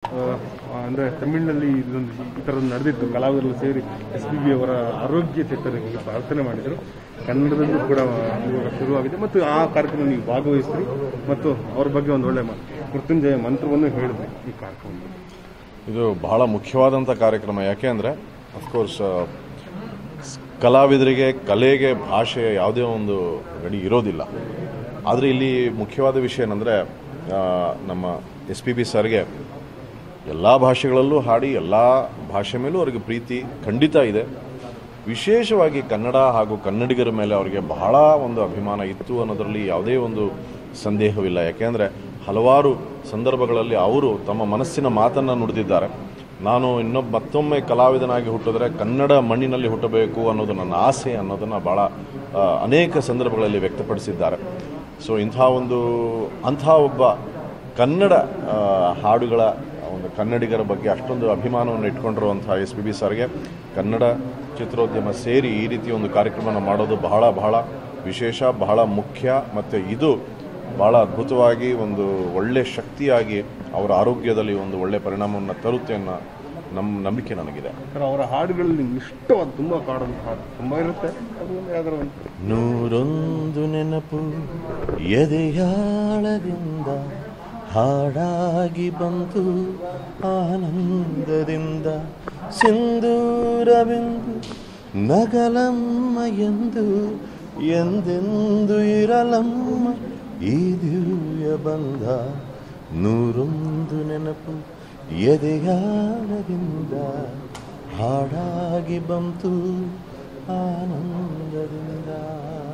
ಅಂದರೆ ತಮಿಳಿನಲ್ಲಿ ಇದೊಂದು ಈ ಥರದ್ದು ನಡೆದಿತ್ತು ಕಲಾವಿದರು ಸೇರಿ ಎಸ್ ಪಿ ಬಿ ಅವರ ಆರೋಗ್ಯ ಚೇತನಿಗೆ ಪ್ರಾರ್ಥನೆ ಮಾಡಿದರು ಕನ್ನಡದಲ್ಲೂ ಕೂಡ ಇವಾಗ ಶುರುವಾಗಿದೆ ಮತ್ತು ಆ ಕಾರ್ಯಕ್ರಮ ನೀವು ಭಾಗವಹಿಸ್ರಿ ಮತ್ತು ಅವ್ರ ಬಗ್ಗೆ ಒಂದು ಒಳ್ಳೆ ಮ- ಮೃತ್ಯುಂಜಯ ಮಂತ್ರವನ್ನು ಹೇಳಿದ್ರಿ ಈ ಕಾರ್ಯಕ್ರಮದಲ್ಲಿ ಇದು ಬಹಳ ಮುಖ್ಯವಾದಂಥ ಕಾರ್ಯಕ್ರಮ ಯಾಕೆ ಅಂದರೆ ಅಫ್ಕೋರ್ಸ್ ಕಲಾವಿದರಿಗೆ ಕಲೆಗೆ ಭಾಷೆ ಯಾವುದೇ ಒಂದು ಗಡಿ ಇರೋದಿಲ್ಲ ಆದರೆ ಇಲ್ಲಿ ಮುಖ್ಯವಾದ ವಿಷಯ ಏನಂದರೆ ನಮ್ಮ ಎಸ್ ಪಿ ಬಿ ಸರ್ಗೆ ಎಲ್ಲ ಭಾಷೆಗಳಲ್ಲೂ ಹಾಡಿ ಎಲ್ಲ ಭಾಷೆ ಮೇಲೂ ಅವರಿಗೆ ಪ್ರೀತಿ ಖಂಡಿತ ಇದೆ ವಿಶೇಷವಾಗಿ ಕನ್ನಡ ಹಾಗೂ ಕನ್ನಡಿಗರ ಮೇಲೆ ಅವರಿಗೆ ಬಹಳ ಒಂದು ಅಭಿಮಾನ ಇತ್ತು ಅನ್ನೋದರಲ್ಲಿ ಯಾವುದೇ ಒಂದು ಸಂದೇಹವಿಲ್ಲ ಯಾಕೆಂದರೆ ಹಲವಾರು ಸಂದರ್ಭಗಳಲ್ಲಿ ಅವರು ತಮ್ಮ ಮನಸ್ಸಿನ ಮಾತನ್ನು ನುಡಿದಿದ್ದಾರೆ ನಾನು ಇನ್ನೊಬ್ಬ ಮತ್ತೊಮ್ಮೆ ಕಲಾವಿದನಾಗಿ ಹುಟ್ಟಿದ್ರೆ ಕನ್ನಡ ಮಣ್ಣಿನಲ್ಲಿ ಹುಟ್ಟಬೇಕು ಅನ್ನೋದು ನನ್ನ ಆಸೆ ಅನ್ನೋದನ್ನು ಭಾಳ ಆ, ಅನೇಕ ಸಂದರ್ಭಗಳಲ್ಲಿ ವ್ಯಕ್ತಪಡಿಸಿದ್ದಾರೆ ಸೊ ಇಂಥ ಒಂದು ಅಂಥ ಒಬ್ಬ ಕನ್ನಡ ಆ, ಹಾಡುಗಳ ಒಂದು ಕನ್ನಡಿಗರ ಬಗ್ಗೆ ಅಷ್ಟೊಂದು ಅಭಿಮಾನವನ್ನು ಇಟ್ಕೊಂಡಿರುವಂಥ ಎಸ್ ಪಿ ಬಿ ಸರ್ಗೆ ಕನ್ನಡ ಚಿತ್ರೋದ್ಯಮ ಸೇರಿ ಈ ರೀತಿ ಒಂದು ಕಾರ್ಯಕ್ರಮನ ಮಾಡೋದು ಬಹಳ ಬಹಳ ವಿಶೇಷ ಬಹಳ ಮುಖ್ಯ ಮತ್ತು ಇದು ಬಹಳ ಅದ್ಭುತವಾಗಿ ಒಂದು ಒಳ್ಳೆ ಶಕ್ತಿಯಾಗಿ ಅವರ ಆರೋಗ್ಯದಲ್ಲಿ ಒಂದು ಒಳ್ಳೆ ಪರಿಣಾಮವನ್ನು ತರುತ್ತೆ ಅನ್ನೋ ನಮ್ಮ ನಂಬಿಕೆ ನನಗಿದೆ ಸರ್ ಅವರ ಹಾಡುಗಳಲ್ಲಿ ನಿಮ್ಗೆ ಇಷ್ಟವಾದ ತುಂಬ ಕಾಡೋದು ಹಾಡು ತುಂಬ ಇರುತ್ತೆ ಅದು ಒಂದು ಯಾವ್ದಾರ ಒಂದು ನೂರೊಂದು ನೆನಪು ಎದೆಯಾಳದಿಂದ ಹಾಡಾಗಿ ಬಂತು ಆನಂದದಿಂದ ಸಿಂಧೂರವೆಂದು ನಗಲಮ್ಮ ಎಂದು ಎಂದೆಂದು ಇರಲಮ್ಮ ಈ ದಿವ್ಯ ಬಂಧ ನೂರೊಂದು ನೆನಪು ಎದೆಯಾಳದಿಂದ ಹಾಡಾಗಿ ಬಂತು ಆನಂದದಿಂದ